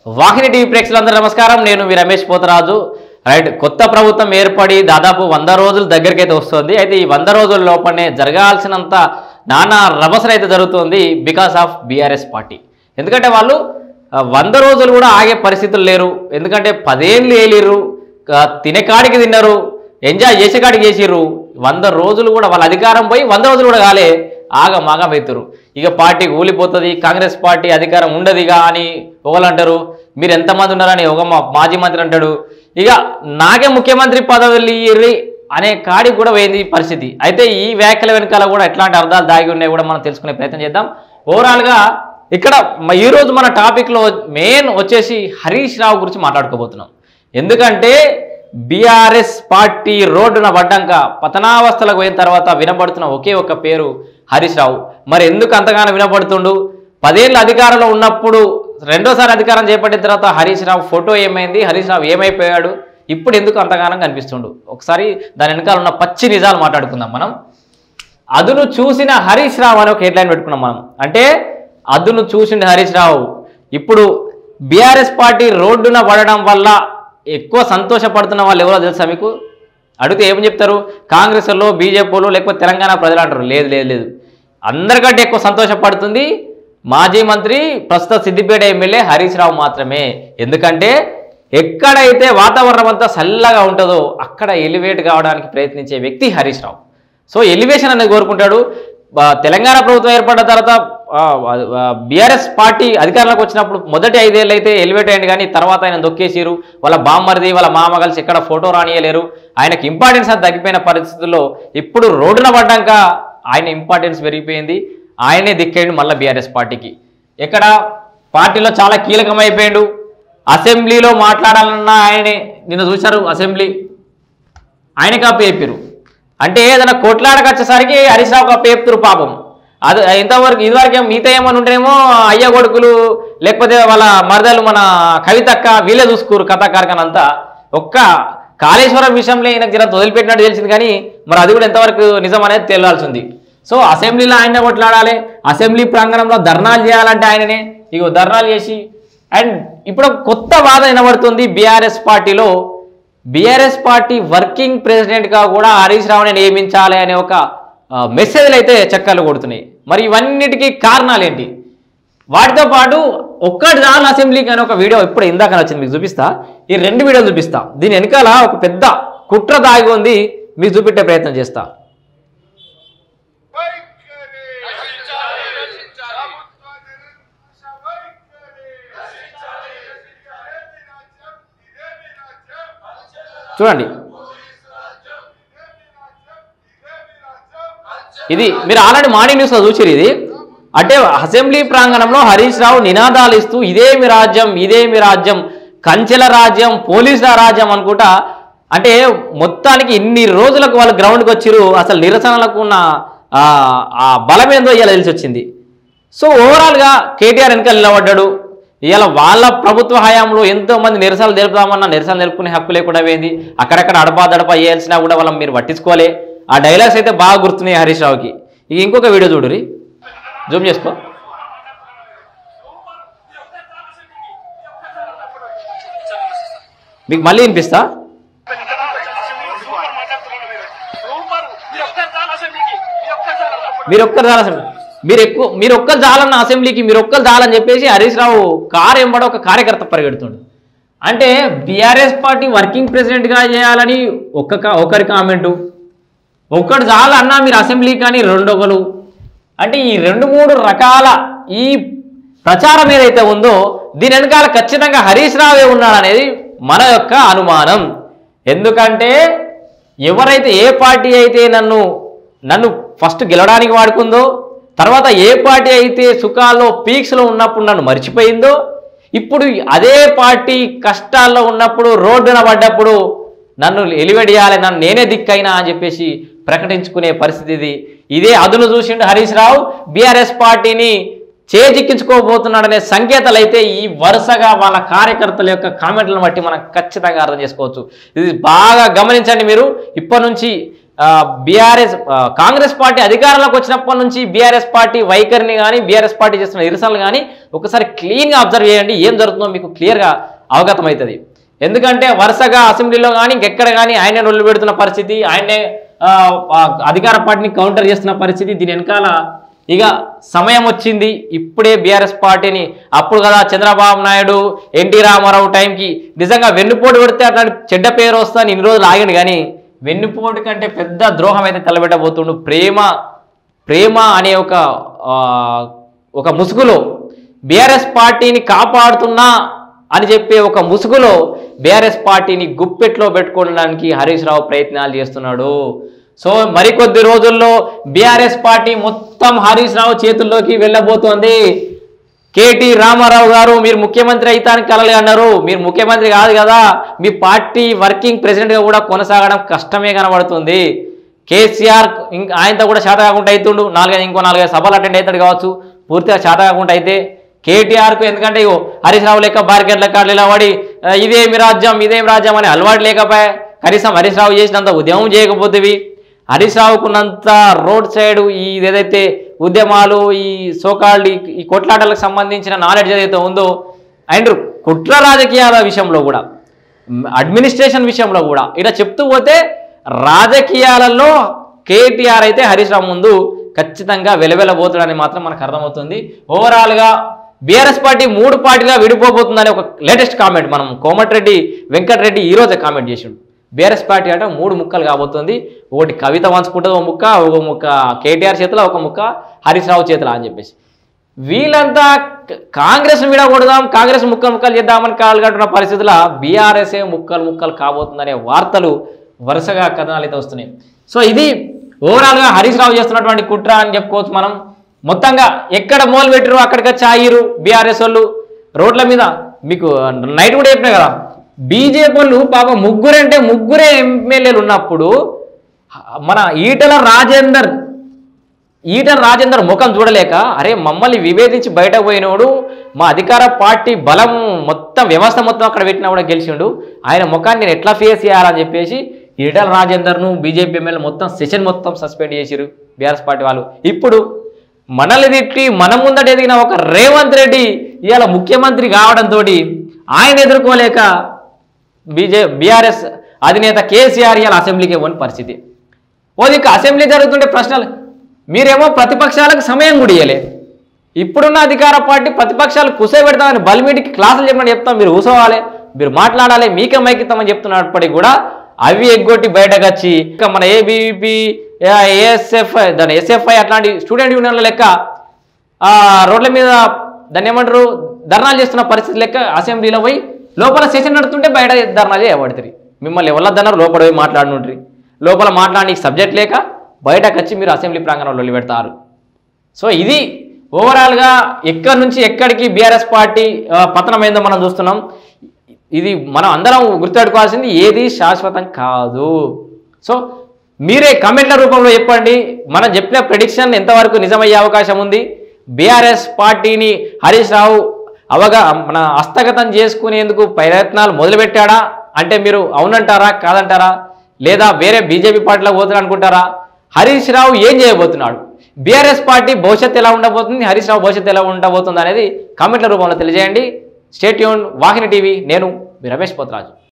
వాహిని TV ప్రేక్షకులందరూ నమస్కారం నేను మీ రమేష్ పోతరాజు రైట్ కొత్త ప్రభుత్వం ఏర్పడి దాదాపు వంద రోజుల దగ్గరికి అయితే వస్తుంది అయితే ఈ వంద రోజుల లోపలనే జరగాల్సినంత నానా రభసన అయితే జరుగుతుంది బికాస్ ఆఫ్ బీఆర్ఎస్ పార్టీ ఎందుకంటే వాళ్ళు ఆ, వంద రోజులు కూడా ఆగే పరిస్థితులు లేరు ఎందుకంటే పదేళ్ళు ఏలిర్రు ఆ, తినేకాడికి తిన్నారు ఎంజాయ్ చేసేకాడికి చేసిర్రు వంద రోజులు కూడా వాళ్ళ అధికారం పోయి వంద రోజులు కూడా కాలే ఆగ మాగమవుతారు ఇక పార్టీ ఊలిపోతుంది కాంగ్రెస్ పార్టీ అధికారం ఉండదిగా అని ఒకళ్ళు అంటారు మీరు ఎంతమంది ఉన్నారని ఒక మా- మాజీ మంత్రి అంటాడు ఇక నాకే ముఖ్యమంత్రి పదవులు ఇయ్యిర్రి అనే కాడికి కూడా పోయింది ఈ పరిస్థితి అయితే ఈ వ్యాఖ్యల వెనకాల కూడా ఎట్లాంటి అర్థాలు దాగి ఉన్నాయి కూడా మనం తెలుసుకునే ప్రయత్నం చేద్దాం ఓవరాల్గా ఇక్కడ మ- ఈరోజు మన టాపిక్లో మెయిన్ వచ్చేసి హరీష్ రావు గురించి మాట్లాడుకోబోతున్నాం ఎందుకంటే బీఆర్ఎస్ పార్టీ రోడ్డున పడ్డాక పతనావస్థలకు పోయిన తర్వాత వినబడుతున్న ఒకే ఒక పేరు హరీష్ రావు మరి ఎందుకు అంతగానో వినబడుతుండు పదేళ్ళ అధికారంలో ఉన్నప్పుడు రెండోసారి అధికారం చేపట్టిన తర్వాత హరీష్ రావు ఫోటో ఏమైంది హరీష్ రావు ఏమైపోయాడు ఇప్పుడు ఎందుకు అంతగానం కనిపిస్తుండు ఒకసారి దాని వెనకాల ఉన్న పచ్చి నిజాలు మాట్లాడుకుందాం మనం అదును చూసిన హరీష్ రావు అని ఒక హెడ్లైన్ పెట్టుకున్నాం మనం అంటే అదును చూసిన హరీష్ రావు ఇప్పుడు బీఆర్ఎస్ పార్టీ రోడ్డున పడడం వల్ల ఎక్కువ సంతోషపడుతున్న వాళ్ళు ఎవరో తెలుసా మీకు అడిగితే ఏమని చెప్తారు కాంగ్రెస్లో బీజేపీలో లేకపోతే తెలంగాణ ప్రజలు అంటారు లేదు లేదు లేదు అందరికంటే ఎక్కువ సంతోషపడుతుంది మాజీ మంత్రి ప్రస్తుత సిద్దిపేట ఎమ్మెల్యే హరీష్ రావు మాత్రమే ఎందుకంటే ఎక్కడైతే వాతావరణం అంతా చల్లగా ఉంటుందో అక్కడ ఎలివేట్ కావడానికి ప్రయత్నించే వ్యక్తి హరీష్ రావు సో ఎలివేషన్ అనేది కోరుకుంటాడు బా- తెలంగాణ ప్రభుత్వం ఏర్పడిన తర్వాత బీఆర్ఎస్ పార్టీ అధికారంలోకి వచ్చినప్పుడు మొదటి ఐదేళ్ళు అయితే ఎలివేట్ అయ్యింది కానీ తర్వాత ఆయన దొక్కేసిరు వాళ్ళ బామ్మరిది వాళ్ళ మామ కలిసి ఎక్కడ ఫోటో రానియలేరు ఆయనకి ఇంపార్టెన్స్ అది తగ్గిపోయిన పరిస్థితుల్లో ఇప్పుడు రోడ్డున పడ్డాక ఆయన ఇంపార్టెన్స్ పెరిగిపోయింది ఆయనే దిక్కేయండి మళ్ళీ బీఆర్ఎస్ పార్టీకి ఎక్కడ పార్టీలో చాలా కీలకమైపోయాడు అసెంబ్లీలో మాట్లాడాలన్నా ఆయనే నిన్న చూశారు అసెంబ్లీ ఆయన కప్పు చెప్పారు అంటే ఏదైనా కొట్లాడకు వచ్చేసరికి హరీష్ రావు కప్పు చెప్తురు పాపం అది ఇంతవరకు ఇదివరకు ఏమో మిగతా ఏమని ఉంటేనేమో అయ్య కొడుకులు లేకపోతే వాళ్ళ మరదలు మన కవితక్క వీళ్ళే చూసుకోరు కథాకారకన్ అంతా ఒక్క కాళేశ్వరం విషయంలో ఈయనకు జర వదిలిపెట్టినట్టు తెలిసింది కానీ మరి అది కూడా ఎంతవరకు నిజం అనేది తెలియాల్సి ఉంది సో అసెంబ్లీలో ఆయన కొట్లాడాలి అసెంబ్లీ ప్రాంగణంలో ధర్నాలు చేయాలంటే ఆయననే ఇగో ధర్నాలు చేసి అండ్ ఇప్పుడు ఒక కొత్త వాదన వినబడుతుంది బీఆర్ఎస్ పార్టీలో బీఆర్ఎస్ పార్టీ వర్కింగ్ ప్రెసిడెంట్గా కూడా హరీష్ రావుని నియమించాలి అనే ఒక ఆ, మెసేజ్లు అయితే చక్కర్లు కొడుతున్నాయి మరి ఇవన్నిటికీ కారణాలు ఏంటి వాటితో పాటు ఒక్కటి చాలు అసెంబ్లీకి అని ఒక వీడియో ఇప్పుడు ఇందాక వచ్చింది మీకు చూపిస్తా ఈ రెండు వీడియోలు చూపిస్తా దీని వెనకాల ఒక పెద్ద కుట్ర దాగి ఉంది మీకు చూపెట్టే ప్రయత్నం చేస్తా వైఖరి రక్షించాలి రక్షించాలి ప్రభుత్వ నిరంకుశ వైఖరి రక్షించాలి రక్షించాలి ఇదేమి రాజ్యం ఇదేమి రాజ్యం చూడండి పోలీసు రాజ్యం ఇదేమి రాజ్యం ఇదేమి రాజ్యం ఇది మీరు ఆల్రెడీ మార్నింగ్ న్యూస్లో చూసిరు ఇది అంటే అసెంబ్లీ ప్రాంగణంలో హరీష్ రావు నినాదాలు ఇస్తూ ఇదేమి రాజ్యం ఇదేమి రాజ్యం కంచెల రాజ్యం పోలీసుల రాజ్యం అనుకుంటా అంటే మొత్తానికి ఇన్ని రోజులకు వాళ్ళు గ్రౌండ్కి వచ్చిరు అసలు నిరసనలకు ఉన్న ఆ, ఆ బలం ఏందో ఇలా తెలిసి వచ్చింది సో ఓవరాల్గా కేటీఆర్ వెనకాల నిలబడ్డాడు ఇవాళ వాళ్ళ ప్రభుత్వ హయాంలో ఎంతో మంది నిరసనలు తెలుపుదామన్నా నిరసనలు తెలుపుకునే హక్కు లేకుండా పోయింది అక్కడక్కడ అడపా దడపా వేయాల్సినా కూడా వాళ్ళని మీరు పట్టించుకోలే ఆ డైలాగ్స్ అయితే బాగా గుర్తున్నాయి హరీష్ రావుకి ఇక ఇంకొక వీడియో చూడురి జూమ్ చేసుకో మీకు మళ్ళీ వినిపిస్తా మీరు ఒక్కరు చాలా అసెంబ్లీ మీరు ఎక్కువ మీరు ఒక్కరు చాలన్న అసెంబ్లీకి మీరు ఒక్కరు చాలని చెప్పేసి హరీష్ రావు కారు ఎంబడ ఒక కార్యకర్త పరిగెడుతుండు అంటే బీఆర్ఎస్ పార్టీ వర్కింగ్ ప్రెసిడెంట్గా చేయాలని ఒక్క కా- ఒకరి కామెంటు ఒక్కడు చాలు అన్నా మీరు అసెంబ్లీ కానీ రెండొకరు అంటే ఈ రెండు మూడు రకాల ఈ ప్రచారం ఏదైతే ఉందో దీని వెనకాల ఖచ్చితంగా హరీష్ రావే ఉన్నాడనేది మన యొక్క అనుమానం ఎందుకంటే ఎవరైతే ఏ పార్టీ అయితే నన్ను నన్ను ఫస్ట్ గెలవడానికి వాడుకుందో తర్వాత ఏ పార్టీ అయితే సుఖాల్లో పీక్స్లో ఉన్నప్పుడు నన్ను మర్చిపోయిందో ఇప్పుడు అదే పార్టీ కష్టాల్లో ఉన్నప్పుడు రోడ్డున పడ్డప్పుడు నన్ను ఎలివెడియాలి నన్ను నేనే దిక్కైనా అని చెప్పేసి ప్రకటించుకునే పరిస్థితి ఇది ఇదే అదును చూసిండు హరీష్ రావు బీఆర్ఎస్ పార్టీని చేజిక్కించుకోబోతున్నాడనే సంకేతాలు అయితే ఈ వరుసగా వాళ్ళ కార్యకర్తల యొక్క కామెంట్లను బట్టి మనం ఖచ్చితంగా అర్థం చేసుకోవచ్చు ఇది బాగా గమనించండి మీరు ఇప్పటి నుంచి బీఆర్ఎస్ కాంగ్రెస్ పార్టీ అధికారంలోకి వచ్చినప్పటి నుంచి బీఆర్ఎస్ పార్టీ వైఖరిని కానీ బీఆర్ఎస్ పార్టీ చేస్తున్న నిరసనలు కానీ ఒకసారి క్లీన్గా అబ్జర్వ్ చేయండి ఏం జరుగుతుందో మీకు క్లియర్గా అవగతం అవుతుంది ఎందుకంటే వరుసగా అసెంబ్లీలో కానీ ఇంకెక్కడ కానీ ఆయనే రొల్లు పెడుతున్న పరిస్థితి ఆయనే ఆ, ఆ, అధికార పార్టీని కౌంటర్ చేస్తున్న పరిస్థితి దీని వెనకాల ఇక సమయం వచ్చింది ఇప్పుడే బీఆర్ఎస్ పార్టీని అప్పుడు కదా చంద్రబాబు నాయుడు ఎన్టీ రామారావు టైంకి నిజంగా వెన్నుపోటు పెడితే అట్లాంటి చెడ్డ పేరు వస్తాను ఇన్ని రోజులు ఆగిండు కానీ వెన్నుపోటు కంటే పెద్ద ద్రోహం అయితే తలబెట్టబోతుండు ప్రేమ ప్రేమ అనే ఒక ఆ, ఒక ముసుగులో బీఆర్ఎస్ పార్టీని కాపాడుతున్నా అని చెప్పే ఒక ముసుగులో బీఆర్ఎస్ పార్టీని గుప్పెట్లో పెట్టుకోవడానికి హరీష్ రావు ప్రయత్నాలు చేస్తున్నాడు సో మరికొద్ది రోజుల్లో బీఆర్ఎస్ పార్టీ మొత్తం హరీష్ రావు చేతుల్లోకి వెళ్ళబోతోంది కేటీ రామారావు గారు మీరు ముఖ్యమంత్రి అయితానికి కలలే అన్నారు మీరు ముఖ్యమంత్రి కాదు కదా మీ పార్టీ వర్కింగ్ ప్రెసిడెంట్గా కూడా కొనసాగడం కష్టమే కనబడుతుంది కేసీఆర్ ఇంకా ఆయనతో కూడా శాత కాకుండా అవుతుండు నాలుగైదు ఇంకో నాలుగైదు సభలు అటెండ్ అవుతాడు కావచ్చు పూర్తిగా శాత కాకుండా అయితే కేటీఆర్కు ఎందుకంటే ఇగో హరీష్ రావు లెక్క బార్కెట్ లెక్క నిలబడి "ఆ, ఇదేమి రాజ్యం ఇదేమి రాజ్యం అని అలవాటు లేకపోయా కనీసం హరీష్ రావు చేసినంత ఉద్యమం చేయకపోతేవి హరీష్ రావుకున్నంత రోడ్ సైడ్ ఈ ఏదైతే ఉద్యమాలు ఈ సోకాల్డ్ ఈ- ఈ కొట్లాటలకు సంబంధించిన నాలెడ్జ్ ఏదైతే ఉందో అండ్ కుట్ర రాజకీయాల విషయంలో కూడా మ్, అడ్మినిస్ట్రేషన్ విషయంలో కూడా ఇలా చెప్తూ పోతే రాజకీయాలలో కేటీఆర్ అయితే హరీష్ రావు ముందు ఖచ్చితంగా వెలవెలబోతాడని మాత్రం మనకు అర్థమవుతుంది ఓవరాల్గా బీఆర్ఎస్ పార్టీ మూడు పార్టీగా విడిపోబోతుందని ఒక లేటెస్ట్ కామెంట్ మనం కోమటిరెడ్డి వెంకటరెడ్డి ఈ రోజే కామెంట్ చేసిండు బీఆర్ఎస్ పార్టీ అంటే మూడు ముక్కలు కాబోతుంది ఒకటి కవిత వంచుకుంటుంది ఒక ముక్క ఒక ముక్క కేటీఆర్ చేతిలో ఒక ముక్క హరీష్ రావు చేతిలో అని చెప్పేసి వీళ్ళంతా క- కాంగ్రెస్ విడగొడదాం కాంగ్రెస్ ముక్కలు ముక్కలు చేద్దామని కాలుగట్టున్న పరిస్థితుల్లో బీఆర్ఎస్ఏ ముక్కలు ముక్కలు కాబోతుందనే వార్తలు వరుసగా కథనాలు అయితే వస్తున్నాయి సో ఇది ఓవరాల్గా హరీష్ రావు చేస్తున్నటువంటి కుట్ర అని చెప్పుకోవచ్చు మనం మొత్తంగా ఎక్కడ మోలు పెట్టరు అక్కడికి వచ్చి ఆగిరు బీఆర్ఎస్ వాళ్ళు రోడ్ల మీద మీకు నైట్ కూడా చెప్పినా కదా బీజేపీ వాళ్ళు పాప ముగ్గురంటే ముగ్గురే ఎమ్మెల్యేలు ఉన్నప్పుడు మన ఈటల రాజేందర్ ఈటల రాజేందర్ ముఖం చూడలేక అరే మమ్మల్ని విభేదించి బయటకు పోయినోడు మా అధికార పార్టీ బలం మొత్తం వ్యవస్థ మొత్తం అక్కడ పెట్టినా కూడా గెలిచిండు ఆయన ముఖాన్ని నేను ఎట్లా ఫేస్ చేయాలని చెప్పేసి ఈటల రాజేందర్ను బీజేపీ ఎమ్మెల్యే మొత్తం సెషన్ మొత్తం సస్పెండ్ చేసిరు బీఆర్ఎస్ పార్టీ వాళ్ళు ఇప్పుడు మనల్ని తిట్టి మన ముందట ఎదిగిన ఒక రేవంత్ రెడ్డి ఇవాళ ముఖ్యమంత్రి కావడంతో ఆయన ఎదుర్కోలేక బీజే బీఆర్ఎస్ అధినేత కేసీఆర్ ఇవాళ అసెంబ్లీకి ఇవ్వని పరిస్థితి ఓ దిక్కు అసెంబ్లీ జరుగుతుంటే ప్రశ్నలు మీరేమో ప్రతిపక్షాలకు సమయం కూడా ఇవ్వలే ఇప్పుడున్న అధికార పార్టీ ప్రతిపక్షాలు కుసబెడతామని బలిమీటికి క్లాసులు చెప్పమని చెప్తాం మీరు కూసోవాలి మీరు మాట్లాడాలి మీకే మైకిస్తామని చెప్తున్నప్పటికీ కూడా అవి ఎగ్గొట్టి బయటకు వచ్చి ఇంకా మన ఏబీవీపీ ఏఎస్ఎఫ్ఐ దాని ఎస్ఎఫ్ఐ అట్లాంటి స్టూడెంట్ యూనియన్ల లెక్క ఆ రోడ్ల మీద దాన్ని ఏమంటారు ధర్నాలు చేస్తున్న పరిస్థితి లెక్క అసెంబ్లీలో పోయి లోపల సెషన్ నడుతుంటే బయట ధర్నాలు చేయబడుతుంది మిమ్మల్ని ఎవరద్దన్నారు లోపల పోయి మాట్లాడుండ్రి లోపల మాట్లాడడానికి సబ్జెక్ట్ లేక బయటకు వచ్చి మీరు అసెంబ్లీ ప్రాంగణంలో పెడతారు సో ఇది ఓవరాల్గా ఎక్కడి నుంచి ఎక్కడికి బీఆర్ఎస్ పార్టీ ఆ, పతనమైందో మనం చూస్తున్నాం ఇది మనం అందరం గుర్తుపెట్టుకోవాల్సింది ఏది శాశ్వతం కాదు సో మీరే కమెంట్ల రూపంలో చెప్పండి మనం చెప్పిన ప్రెడిక్షన్ ఎంతవరకు నిజమయ్యే అవకాశం ఉంది బీఆర్ఎస్ పార్టీని హరీష్ రావు అవగా మన హస్తగతం చేసుకునేందుకు ప్రయత్నాలు మొదలుపెట్టాడా అంటే మీరు అవునంటారా కాదంటారా లేదా వేరే బీజేపీ పార్టీలో పోతున్నా అనుకుంటారా హరీష్ రావు ఏం చేయబోతున్నాడు బీఆర్ఎస్ పార్టీ భవిష్యత్తు ఎలా ఉండబోతుంది హరీష్ రావు భవిష్యత్తు ఎలా ఉండబోతుంది అనేది కామెంట్ల రూపంలో తెలియజేయండి స్టేట్యూన్ వాహిని టీవీ నేను మీ రమేష్ పోతరాజు